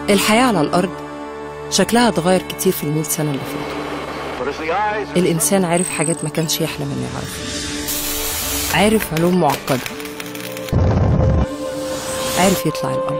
الحياة على الأرض شكلها اتغير كتير في المئة سنة اللي فاتوا But as the eyes الإنسان عرف حاجات ما كانش يحلم إنه يعرفها عارف علوم معقدة عارف يطلع القمر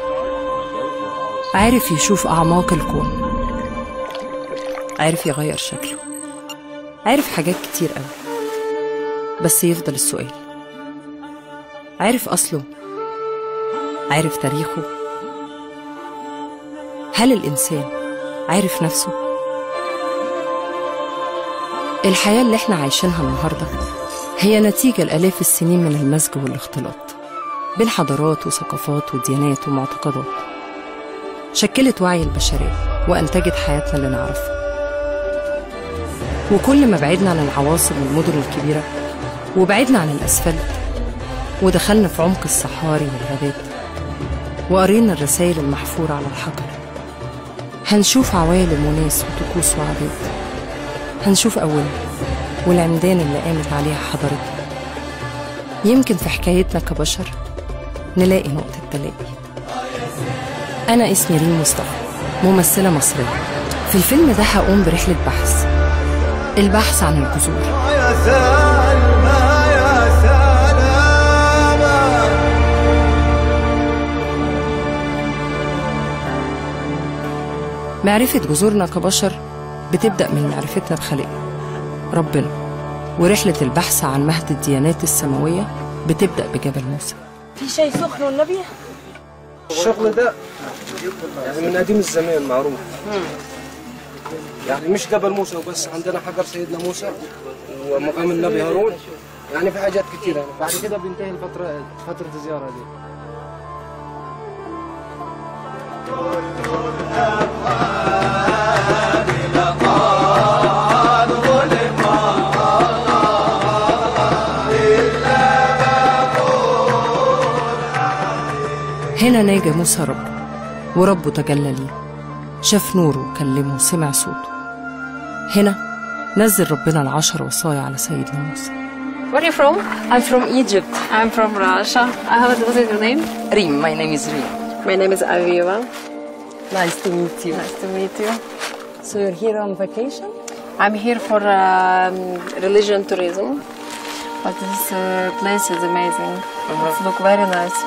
عارف يشوف أعماق الكون عارف يغير شكله عارف حاجات كتير قوي بس يفضل السؤال عارف أصله عارف تاريخه هل الإنسان عارف نفسه؟ الحياة اللي احنا عايشينها النهاردة هي نتيجة لآلاف السنين من المزج والاختلاط بين حضارات وثقافات وديانات ومعتقدات شكلت وعي البشرية وأنتجت حياتنا اللي نعرفها وكل ما بعدنا عن العواصم والمدن الكبيرة وبعدنا عن الأسفلت ودخلنا في عمق الصحاري والغابات وقرينا الرسائل المحفورة على الحجر هنشوف عوالم وناس وطقوس وعادات هنشوف أولنا والعمدان اللي قامت عليها حضارتنا يمكن في حكايتنا كبشر نلاقي نقطة تلاقي أنا اسمي ريم مصطفى ممثلة مصرية في الفيلم ده هقوم برحلة بحث البحث عن الجذور يا سلمى يا سلامة معرفة جذورنا كبشر بتبدأ من معرفتنا بخالقنا ربنا ورحلة البحث عن مهد الديانات السماوية بتبدأ بجبل موسى في شاي سخن والنبي الشغل ده يعني من قديم الزمان معروف يعني مش جبل موسى وبس عندنا حجر سيدنا موسى ومقام النبي هارون يعني في حاجات كتيرة يعني بعد كده بينتهي الفترة فترة الزيارة دي هنا ناجى موسى ربه وربه تجلى ليه شاف نوره وكلمه وسمع صوته هنا نزل ربنا العشر وصايا على سيدنا موسى Where are you from? I'm from Egypt. I'm from Russia. I have what is your name? ريم my name is ريم My name is Aviva. nice to meet you Nice to meet you. so you're here on vacation I'm here for um, religion tourism. But this uh, place is amazing. It look very nice.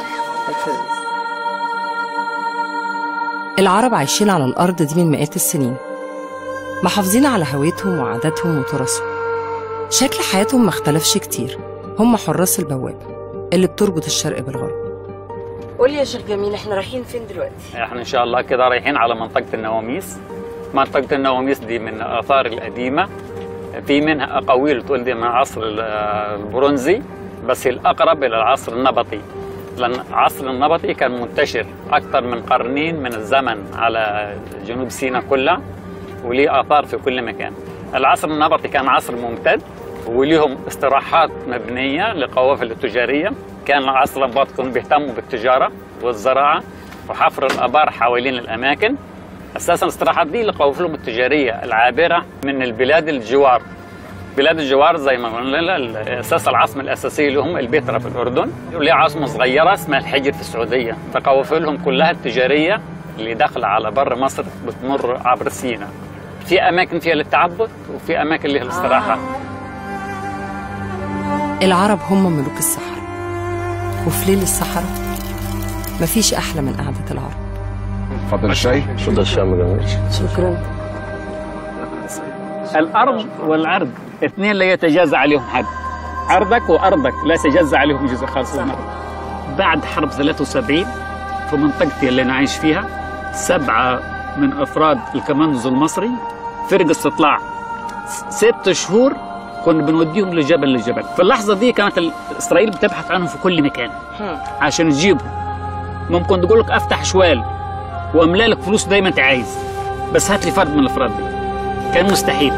العرب عايشين على الأرض دي من مئات السنين محافظين على هويتهم وعاداتهم وتراثهم شكل حياتهم ما اختلفش كتير هم حراس البوابة اللي بتربط الشرق بالغرب قول لي يا شيخ جميل احنا رايحين فين دلوقتي؟ احنا ان شاء الله كده رايحين على منطقه النواميس منطقه النواميس دي من الاثار القديمه في منها اقاويل تقول دي من العصر ال- البرونزي بس الاقرب الى العصر النبطي لان العصر النبطي كان منتشر اكثر من قرنين من الزمن على جنوب سيناء كلها وليه اثار في كل مكان العصر النبطي كان عصر ممتد وليهم استراحات مبنيه للقوافل التجاريه كان العصر النبطي كانوا بيهتموا بالتجاره والزراعه وحفر الابار حوالين الاماكن اساسا الاستراحات دي لقوافلهم التجاريه العابره من البلاد الجوار بلاد الجوار زي ما قلنا اساس العاصمه الاساسيه لهم البتراء في الاردن وليه عاصمه صغيره اسمها الحجر في السعوديه فقوافلهم كلها التجاريه اللي داخله على بر مصر بتمر عبر سيناء في اماكن فيها للتعبد وفي اماكن لها الاستراحه العرب هم ملوك الصحراء وفي ليل الصحراء مفيش أحلى من قعدة العرب اتفضل الشاي شكرا الارض والعرض اثنين لا يتجازى عليهم حد ارضك وارضك لا يتجازى عليهم جزء خاص من الارض بعد حرب 73 في منطقتي اللي انا عايش فيها سبعه من افراد الكمانزو المصري فرق استطلاع ست شهور كنا بنوديهم لجبل لجبل في اللحظه دي كانت ال- اسرائيل بتبحث عنهم في كل مكان عشان تجيبهم ممكن تقول لك افتح شوال واملا لك فلوس زي ما انت عايز بس هات لي فرد من الافراد دي كان مستحيل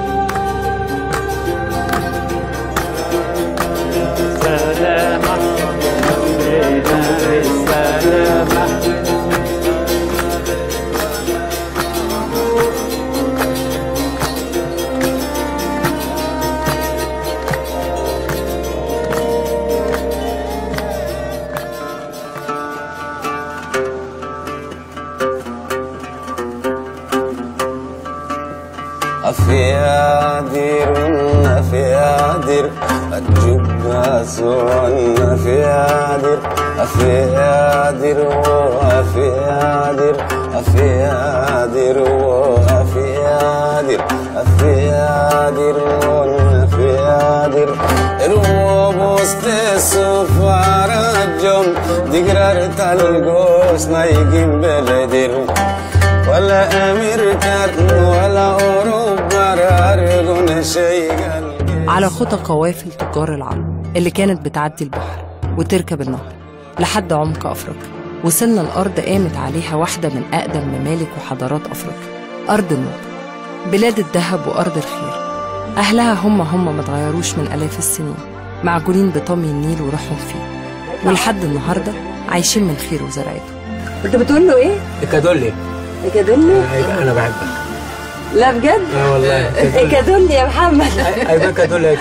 أفيادر أفيادر الجب أسون أفيادر أفيادر وأفيادر أفيادر وأفيادر أفيادر وأفيادر الوبوست السفار الجم دقرر تلقوس ما يجيب بلدر ولا أمريكا ولا أوروبا رارقون شيء على خطى قوافل تجار العرب اللي كانت بتعدي البحر وتركب النهر لحد عمق أفريقيا وصلنا الأرض قامت عليها واحدة من أقدم ممالك وحضارات أفريقيا أرض النوبة بلاد الذهب وأرض الخير أهلها هم هم ما اتغيروش من آلاف السنين معجونين بطمي النيل وروحهم فيه ولحد النهاردة عايشين من خير وزرعته انت بتقول له ايه؟ إكادولي اكادولي؟ أنا بحبك لا بجد؟ اه والله اكادولي يا محمد أيوة إكادولي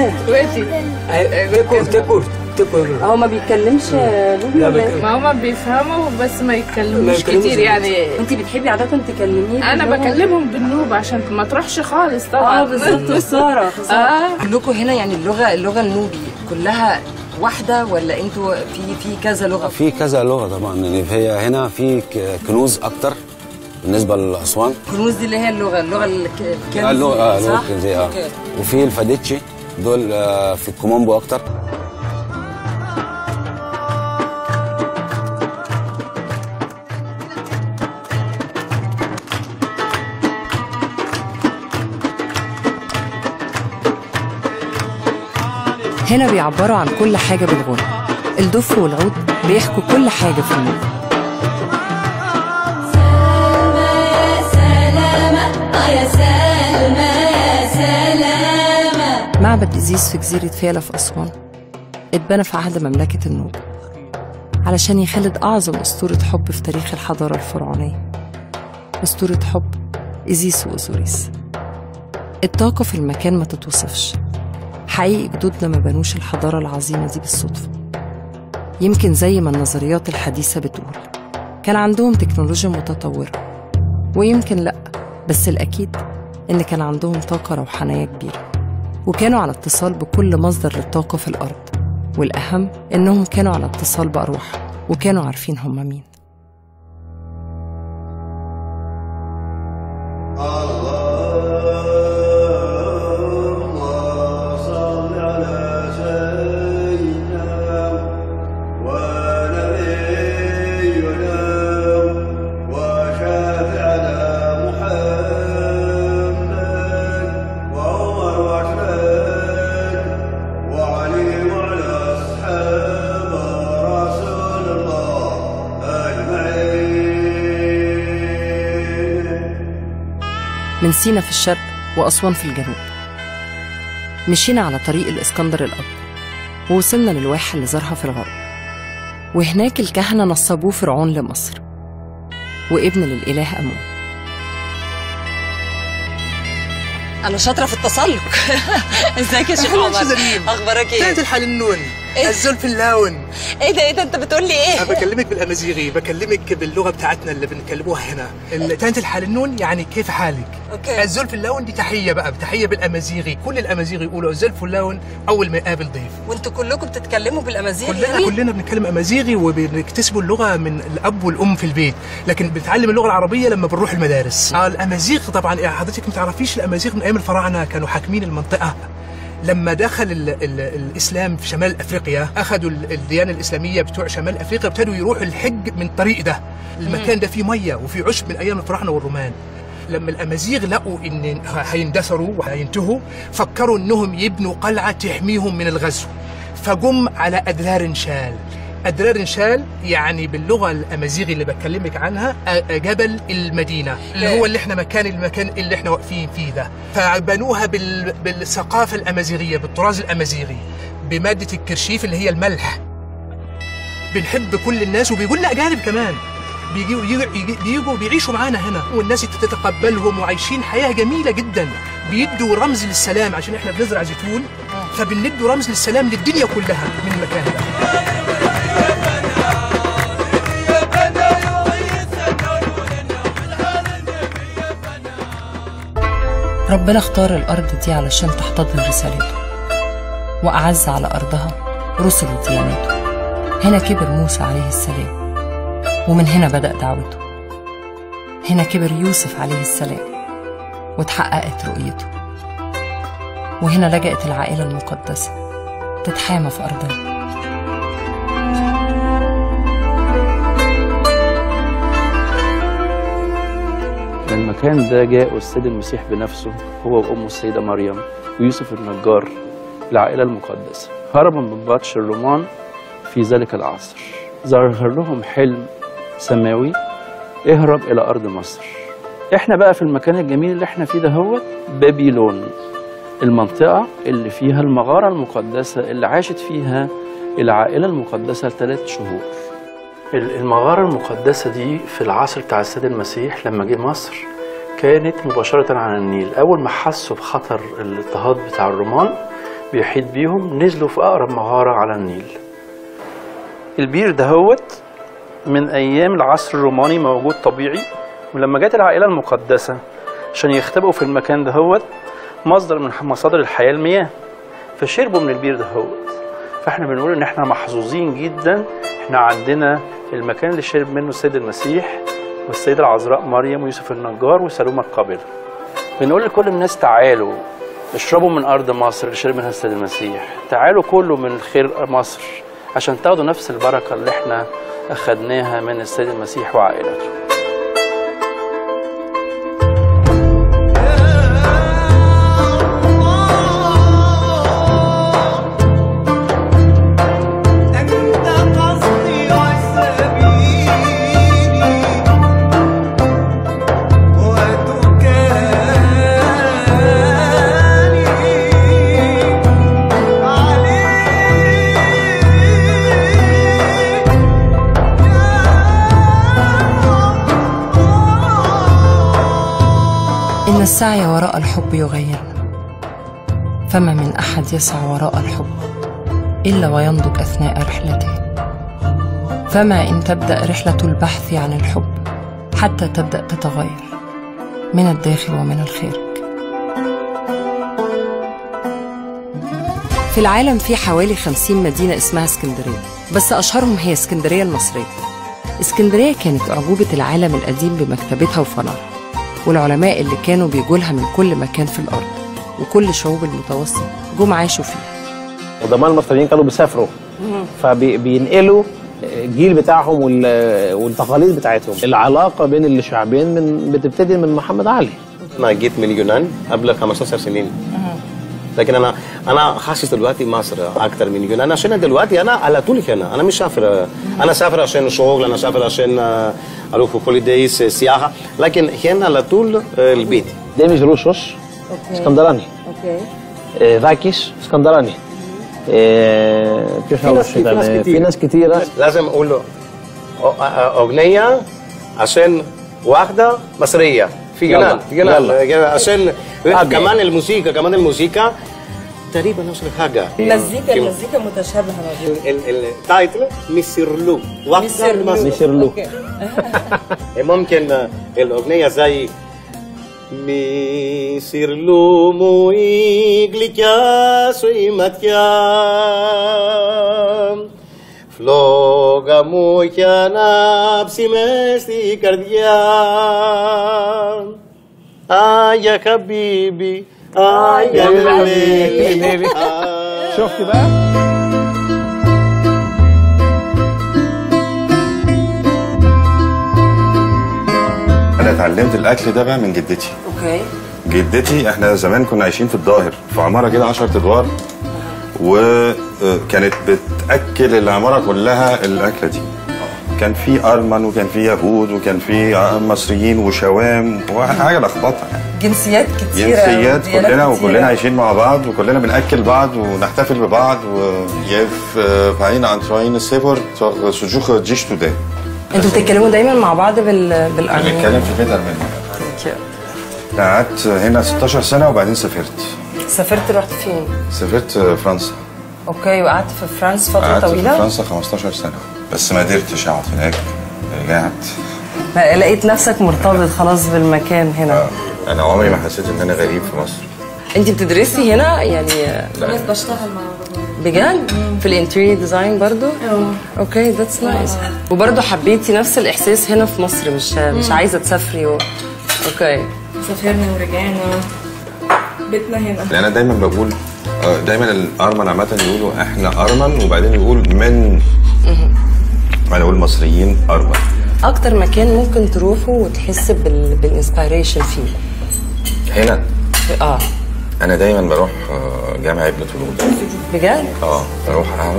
تكور تكور تكور هو ما بيتكلمش لوبي لا ولا إيه؟ بك- ما هما بيفهموا بس ما ما يتكلموش يتكلموش كتير يعني انت بتحبي عادة تكلميه انا باللغة؟ بكلمهم بالنوب عشان ما تروحش خالص طبعا اه بالظبط خسارة خسارة اه عندكم هنا يعني اللغة اللغة النوبي كلها واحدة ولا انتوا في في كذا لغة؟ في كذا لغة طبعا يعني هي هنا في ك- كنوز أكتر بالنسبة لأسوان كنوز دي اللي هي اللغة اللغة اللي آه، اللغة اه صح؟ اللغة الكنزية اه أوكي. وفي الفاديتشي دول آه، في الكومومبو أكتر هنا بيعبروا عن كل حاجة بالغنى الدف والعود بيحكوا كل حاجة في النوبة معبد إزيس في جزيرة فيلة في أسوان اتبنى في عهد مملكة النوبة علشان يخلد أعظم أسطورة حب في تاريخ الحضارة الفرعونية أسطورة حب إزيس وأوزوريس الطاقة في المكان ما تتوصفش حقيقي جدودنا ما بنوش الحضارة العظيمة دي بالصدفة يمكن زي ما النظريات الحديثة بتقول كان عندهم تكنولوجيا متطورة ويمكن لأ بس الأكيد إن كان عندهم طاقة روحانية كبيرة وكانوا على اتصال بكل مصدر للطاقة في الأرض والأهم إنهم كانوا على اتصال بأرواحهم وكانوا عارفين هم مين اللهم صل على سيدنا ونبينا وشافعنا محمد وعمر وعثمان وعلي وعلى أصحاب رسول الله أجمعين من سينا في الشرق وأسوان في الجنوب مشينا على طريق الإسكندر الأكبر ووصلنا للواحة اللي زارها في الغرب وهناك الكهنة نصبوه فرعون لمصر وابن للإله أمون أنا شاطرة في التسلق ازيك يا شيخ عمر؟ أخبارك إيه؟ تاج الحنون إيه؟ الزلف اللون إيه ده إيه ده أنت بتقول لي انا إيه؟ بكلمك بالامازيغي بكلمك باللغه بتاعتنا اللي بنكلموها هنا تانت الحنون يعني كيف حالك أوكي. الزلف اللون دي تحيه بقى تحيه بالامازيغي كل الامازيغي يقولوا الزلف اللون اول ما يقابل ضيف وأنتوا كلكم بتتكلموا بالأمازيغ كلنا يعني؟ كلنا بنتكلم امازيغي وبنكتسبوا اللغه من الاب والام في البيت لكن بنتعلم اللغه العربيه لما بنروح المدارس آه، الامازيغ طبعا يا حضرتك ما تعرفيش الامازيغ من ايام الفراعنه كانوا حاكمين المنطقه لما دخل ال ال الاسلام في شمال افريقيا اخذوا ال- الديانه الاسلاميه بتوع شمال افريقيا ابتدوا يروحوا الحج من الطريق ده المكان ده فيه ميه وفيه عشب من ايام الفراعنه والرومان لما الامازيغ لقوا ان هيندثروا وهينتهوا فكروا انهم يبنوا قلعه تحميهم من الغزو فجم على ادرار شال أدرار شال يعني باللغة الأمازيغي اللي بكلمك عنها أ- جبل المدينة اللي هو اللي احنا مكان المكان اللي احنا واقفين فيه ده فبنوها بال... بالثقافة الأمازيغية بالطراز الأمازيغي بمادة الكرشيف اللي هي الملح بنحب كل الناس وبيقول لنا أجانب كمان بيجوا بيجوا بيجوا بيعيشوا معانا هنا والناس تتقبلهم وعايشين حياة جميلة جدا بيدوا رمز للسلام عشان احنا بنزرع زيتون فبندوا رمز للسلام للدنيا كلها من المكان ده ربنا اختار الأرض دي علشان تحتضن رسالته وأعز على أرضها رسل دياناته هنا كبر موسى عليه السلام ومن هنا بدأ دعوته هنا كبر يوسف عليه السلام واتحققت رؤيته وهنا لجأت العائلة المقدسة تتحامى في أرضنا المكان ده جاء السيد المسيح بنفسه هو وأمه السيدة مريم ويوسف النجار العائلة المقدسة هربوا من بطش الرومان في ذلك العصر ظهر لهم حلم سماوي اهرب إلى أرض مصر احنا بقى في المكان الجميل اللي احنا فيه ده هو بابيلون المنطقة اللي فيها المغارة المقدسة اللي عاشت فيها العائلة المقدسة ثلاث شهور المغارة المقدسة دي في العصر بتاع السيد المسيح لما جه مصر كانت مباشرة على النيل أول ما حسوا بخطر الاضطهاد بتاع الرومان بيحيط بيهم نزلوا في أقرب مغارة على النيل البير دهوت من أيام العصر الروماني موجود طبيعي ولما جت العائلة المقدسة عشان يختبئوا في المكان دهوت مصدر من مصادر الحياة المياه فشربوا من البير دهوت فاحنا بنقول ان احنا محظوظين جدا احنا عندنا المكان اللي شرب منه السيد المسيح والسيدة العذراء مريم ويوسف النجار وسلومة القابلة بنقول لكل الناس تعالوا اشربوا من أرض مصر اللي شرب منها السيد المسيح تعالوا كلوا من خير مصر عشان تاخدوا نفس البركة اللي احنا أخدناها من السيد المسيح وعائلته إن السعي وراء الحب يغيرنا فما من أحد يسعى وراء الحب إلا وينضج أثناء رحلته فما إن تبدأ رحلة البحث عن الحب حتى تبدأ تتغير من الداخل ومن الخارج في العالم في حوالي خمسين مدينة اسمها اسكندرية بس أشهرهم هي اسكندرية المصرية اسكندرية كانت أعجوبة العالم القديم بمكتبتها وفنارها والعلماء اللي كانوا بيجولها من كل مكان في الأرض وكل شعوب المتوسط جم عاشوا فيها قدماء المصريين كانوا بيسافروا فبينقلوا الجيل بتاعهم وال- والتقاليد بتاعتهم العلاقه بين الشعبين من بتبتدي من محمد علي انا جيت من اليونان قبل 15 سنين لكن انا انا حاسس دلوقتي مصر اكتر من اليونان عشان دلوقتي انا على طول هنا انا مش سافر انا سافر عشان شغل انا سافر عشان آه، اروح هوليديز سياحه لكن هنا على طول آه، البيت ده مش روشوش اسكندراني اوكي آه، ذاكيش اسكندراني آه، كيف في ناس- أقول في ناس يعني كتير. في ناس كتيره لازم اقول له أ- أ- اغنيه عشان واحده مصريه في يلا، يونان في يونان يلا. عشان حاجة. كمان الموسيقى كمان الموسيقى تقريبا نفس الحاجه المزيكا في- المزيكا متشابهه ما بين ال- ال- التايتل ميسيرلو واحده ميسيرلو. مصر. ميسيرلو. أوكي. ممكن آه، الاغنيه زي Μισυρλού μου η γλυκιά σου η ματιά Φλόγα μου έχει ανάψει μες στη καρδιά Άγια χαμπίμπι, Άγια حبيبي. شفت بقى انا اتعلمت الاكل ده بقى من جدتي اوكي جدتي احنا زمان كنا عايشين في الظاهر في عماره كده 10 ادوار وكانت بتاكل العماره كلها الاكله دي كان في ارمن وكان في يهود وكان في مصريين وشوام وحاجه لخبطه يعني جنسيات كتيره جنسيات وديانات كلنا كتيرة. وكلنا عايشين مع بعض وكلنا بناكل بعض ونحتفل ببعض و يف بعين عن تراين السيبر سجوخ جيش تودا انتوا بتتكلموا دايما مع بعض بال... بالأرمني بنتكلم في البيت ارمني قعدت هنا 16 سنه وبعدين سافرت سافرت رحت فين؟ سافرت فرنسا اوكي وقعدت في فرنسا فترة قعدت في طويلة؟ فرنسا 15 سنه بس ما قدرتش اقعد هناك رجعت لقيت نفسك مرتبط خلاص بالمكان هنا انا عمري ما حسيت ان انا غريب في مصر انت بتدرسي هنا يعني لا. بشتغل مع بجد في الانتيريور ديزاين برضو اوكي ذاتس نايس وبرضو حبيتي نفس الاحساس هنا في مصر مش مش عايزه تسافري و... اوكي سافرنا ورجعنا بيتنا هنا لان انا دايما بقول آه، دايما الارمن عامه يقولوا احنا ارمن وبعدين يقول من انا اقول مصريين ارمن اكتر مكان ممكن تروحه وتحس بال... بالانسبيريشن فيه هنا اه انا دايما بروح آه، جامع ابن طولون بجد اه بروح اقعد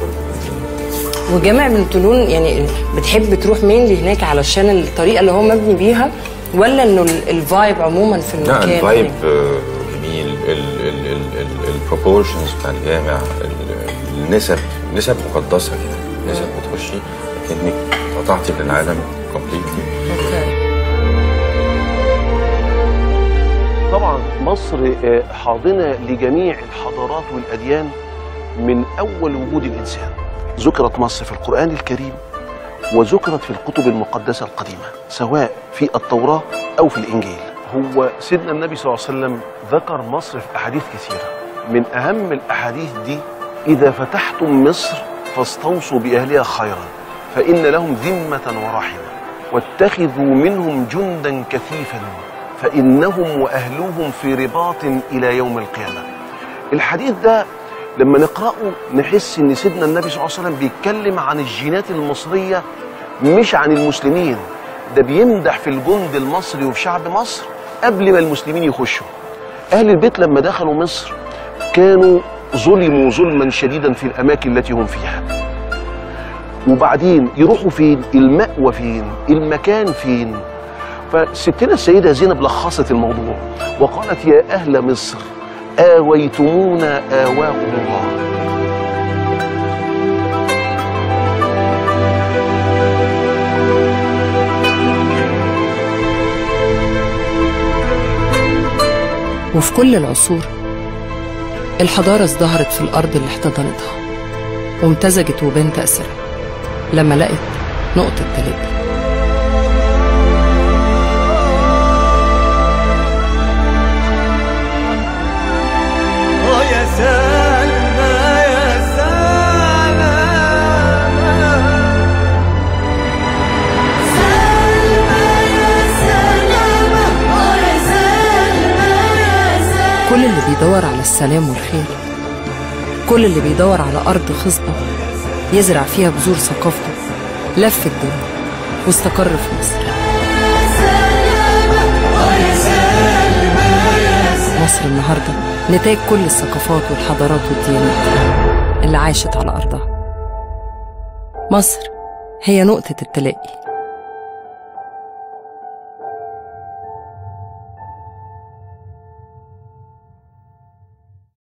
وجامع ابن طولون يعني بتحب تروح مين هناك علشان الطريقه اللي هو مبني بيها ولا انه ال- الفايب عموما في لا المكان الفايب آه، جميل البروبورشنز بتاع الجامع ال- النسب نسب مقدسه كده نسب بتخشي كانك قطعتي من العالم كومبليتلي طبعا مصر آه، حاضنه لجميع الحضارات والاديان من اول وجود الانسان ذكرت مصر في القران الكريم وذكرت في الكتب المقدسه القديمه سواء في التوراه او في الانجيل هو سيدنا النبي صلى الله عليه وسلم ذكر مصر في احاديث كثيره من اهم الاحاديث دي اذا فتحتم مصر فاستوصوا باهلها خيرا فان لهم ذمه ورحمه واتخذوا منهم جندا كثيفا فانهم واهلهم في رباط الى يوم القيامه الحديث ده لما نقراه نحس ان سيدنا النبي صلى الله عليه وسلم بيتكلم عن الجينات المصريه مش عن المسلمين ده بيمدح في الجند المصري وفي شعب مصر قبل ما المسلمين يخشوا اهل البيت لما دخلوا مصر كانوا ظلموا ظلما شديدا في الاماكن التي هم فيها وبعدين يروحوا فين المأوى فين المكان فين فستنا السيدة زينب لخصت الموضوع وقالت يا أهل مصر آويتمونا آواكم الله وفي كل العصور الحضارة ازدهرت في الأرض اللي احتضنتها وامتزجت وبان تأثيرها لما لقت نقطة تلاقي يا سلمى يا سلمى كل اللي بيدور على السلام والخير كل اللي بيدور على أرض خصبة يزرع فيها بذور ثقافته لف الدنيا واستقر في مصر مصر النهاردة نتاج كل الثقافات والحضارات والديانات اللي عاشت على أرضها مصر هي نقطة التلاقي